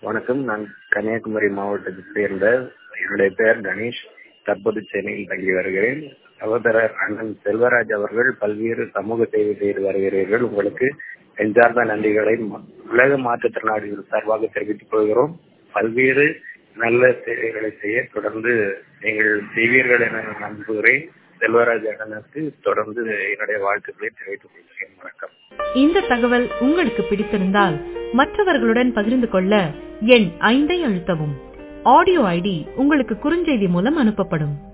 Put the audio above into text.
வணக்கம் நான் கன்னியாகுமரி மாவட்டத்தை சேர்ந்த என்னுடைய பெயர் கணேஷ் தற்போது சென்னையில் தங்கி வருகிறேன் சகோதரர் அண்ணன் செல்வராஜ் அவர்கள் பல்வேறு சமூக சேவை செய்து வருகிறீர்கள் உங்களுக்கு நெஞ்சார்ந்த நன்றிகளை ம- உலக மாற்றுத்திறனாளிகள் சார்பாக தெரிவித்துக் கொள்கிறோம் பல்வேறு நல்ல சேவைகளை செய்ய தொடர்ந்து நீங்கள் செய்வீர்கள் என நம்புகிறேன் செல்வராஜ் அண்ணனுக்கு தொடர்ந்து என்னுடைய வாழ்த்துக்களை தெரிவித்துக் கொள்கிறேன் வணக்கம் இந்த தகவல் உங்களுக்கு பிடித்திருந்தால் மற்றவர்களுடன் பகிர்ந்து கொள்ள எண் ஐந்தை அழுத்தவும் ஆடியோ ஐடி உங்களுக்கு குறுஞ்செய்தி மூலம் அனுப்பப்படும்